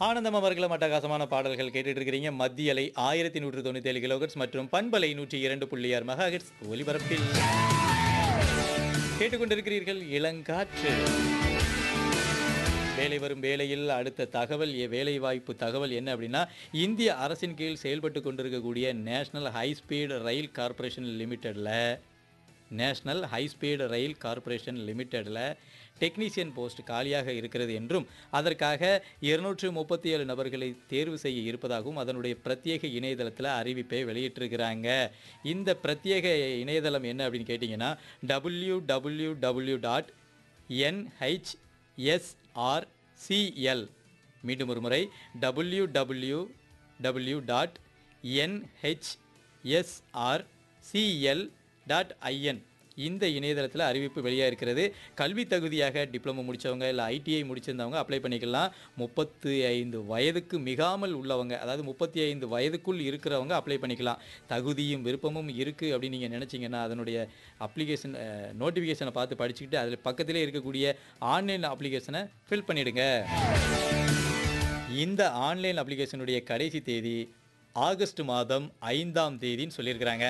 ஆனந்தம் அவர்களும் அட்டகாசமான பாடல்கள் கேட்டுட்டு இருக்கிறீங்க மத்திய அலை ஆயிரத்தி நூற்று தொண்ணூத்தி ஏழு கிலோகட்ஸ் மற்றும் பண்பலை நூற்றி இரண்டு புள்ளி ஆறு மெகாஹெட்ஸ் ஒலிபரப்பில் கேட்டுக்கொண்டிருக்கிறீர்கள் இளங்காற்று வேலை வரும் வேலையில் அடுத்த தகவல் எ- வேலைவாய்ப்பு தகவல் என்ன அப்படின்னா இந்திய அரசின் கீழ் செயல்பட்டு கொண்டிருக்கக்கூடிய national high speed rail corporation லிமிட்டெடில் national high speed rail corporation லிமிட்டெடில் டெக்னீஷியன் போஸ்ட் காலியாக இருக்கிறது என்றும் அதற்காக இருநூற்று முப்பத்தி ஏழு நபர்களை தேர்வு செய்ய இருப்பதாகவும் அதனுடைய பிரத்யேக இணையதளத்தில் அறிவிப்பை வெளியிட்டிருக்கிறாங்க இந்த பிரத்யேக இணையதளம் என்ன அப்படின்னு கேட்டிங்கன்னா W W W dot NHSRCL மீண்டும் ஒரு முறை W W W dot NHSRCL dot IN இந்த இணையதளத்தில் அறிவிப்பு வெளியாக இருக்கிறது கல்வி தகுதியாக டிப்ளமோ முடித்தவங்க இல்லை ஐடிஐ முடிச்சிருந்தவங்க அப்ளை பண்ணிக்கலாம் முப்பத்தி ஐந்து வயதுக்கு மிகாமல் உள்ளவங்க அதாவது முப்பத்தி ஐந்து வயதுக்குள் இருக்கிறவங்க அப்ளை பண்ணிக்கலாம் தகுதியும் விருப்பமும் இருக்குது அப்படின்னு நீங்கள் நினச்சிங்கன்னா அதனுடைய அப்ளிகேஷன் நோட்டிஃபிகேஷனை பார்த்து படிச்சுக்கிட்டு அதில் பக்கத்திலே இருக்கக்கூடிய ஆன்லைன் அப்ளிகேஷனை ஃபில் பண்ணிடுங்க இந்த ஆன்லைன் அப்ளிகேஷனுடைய கடைசி தேதி ஆகஸ்ட் மாதம் ஐந்தாம் தேதின்னு சொல்லியிருக்கிறாங்க